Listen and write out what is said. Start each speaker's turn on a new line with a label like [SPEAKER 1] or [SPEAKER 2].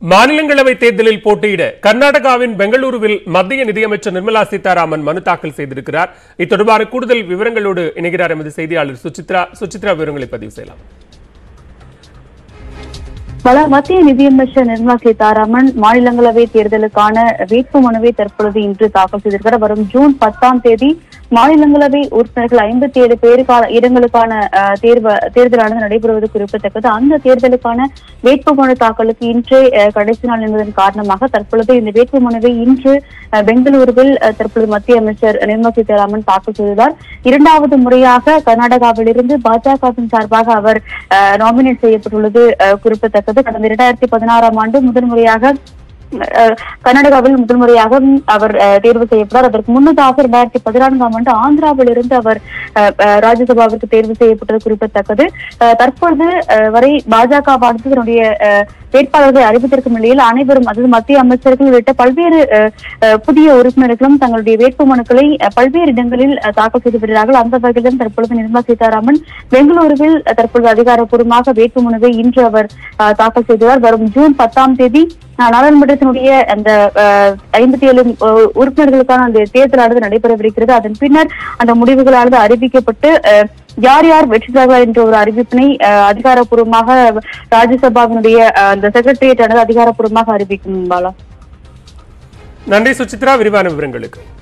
[SPEAKER 1] மாநிலங்களவை தேர்தலில் போட்டியிட கர்நாடகாவின் பெங்களூருவில் மத்திய நிதியமைச்சர் நிர்மலா சீதாராமன் மனு தாக்கல் செய்திருக்கிறார் இது தொடர்பான கூடுதல் விவரங்களோடு இணைகிறார் எமது செய்தியாளர் சுசித்ரா சுசித்ரா விவரங்களை பதிவு செய்யலாம்
[SPEAKER 2] பல மத்திய நிதியமைச்சர் நிர்மலா சீதாராமன் மாநிலங்களவை தேர்தலுக்கான வேட்பு மனுவை தற்பொழுது இன்று தாக்கல் செய்திருக்கிறார் வரும் ஜூன் பத்தாம் தேதி மாநிலங்களவை உறுப்பினர்கள் ஐம்பத்தி ஏழு பேருக்கான இடங்களுக்கான அஹ், தேர்வு தேர்தலானது நடைபெறுவது குறிப்பிடத்தக்கது அந்த தேர்தலுக்கான வேட்பு மனு தாக்கலுக்கு இன்றே அஹ், கடைசி நாள் என்பதன் காரணமாக தற்பொழுது இந்த வேட்பு மனுவை இன்று அஹ், பெங்களூருவில் அஹ், தற்பொழுது மத்திய அமைச்சர் நிர்மலா சீதாராமன் தாக்கல் செய்தார் இரண்டாவது முறையாக கர்நாடகாவிலிருந்து பாஜகவின் சார்பாக அவர் நாமினேட் செய்யப்பட்டுள்ளது அஹ், குறிப்பிடத்தக்கது கடந்த இரண்டாயிரத்தி பதினாறாம் ஆண்டு முதல் முறையாக அஹ், கர்நாடகாவில் முதல் முறையாக அவர் அஹ், தேர்வு செய்யப்பட்டார் அதற்கு முன்னதாக இரண்டாயிரத்தி பதினான்காம் ஆண்டு ஆந்திராவில் இருந்து அவர் அஹ், அஹ், ராஜ்யசபாவிற்கு தேர்வு செய்யப்பட்டது குறிப்பிடத்தக்கது அஹ், தற்பொழுது அஹ், வரை பாஜகவானது தன்னுடைய அஹ், வேட்பாளர்களை அறிவித்திருக்கும் நிலையில் அனைவரும் அதாவது மத்திய அமைச்சர்கள் உள்ளிட்ட பல்வேறு அஹ், அஹ், புதிய உறுப்பினர்களும் தங்களுடைய வேட்பு மனுக்களை அஹ், பல்வேறு இடங்களில் அஹ், தாக்கல் செய்து வருகிறார்கள் அந்த வகையிலும் தற்பொழுது நிர்மலா சீதாராமன் பெங்களூருவில் அஹ், தற்பொழுது அதிகாரப்பூர்வமாக வேட்பு மனுவை இன்று அவர் அஹ், தாக்கல் செய்துள்ளார் வரும் ஜூன் பத்தாம் தேதி அஹ், நாடாளுமன்றத்தினுடைய அந்த ஐம்பத்தி ஏழு உறுப்பினர்களுக்கான அந்த தேர்தலானது நடைபெறவிருக்கிறது அதன் பின்னர் அந்த முடிவுகளானது அறிவிக்கப்பட்டு அஹ், யார் யார் வெற்றி பெறுகிறார்கள் என்ற ஒரு அறிவிப்பினை அஹ், அதிகாரப்பூர்வமாக ராஜ்யசபாவினுடைய அஹ், அந்த செக்ரட்டரியேட் ஆனது அதிகாரப்பூர்வமாக அறிவிக்கும் பாலா
[SPEAKER 1] நன்றி சுசித்ரா விரிவான விவரங்களுக்கு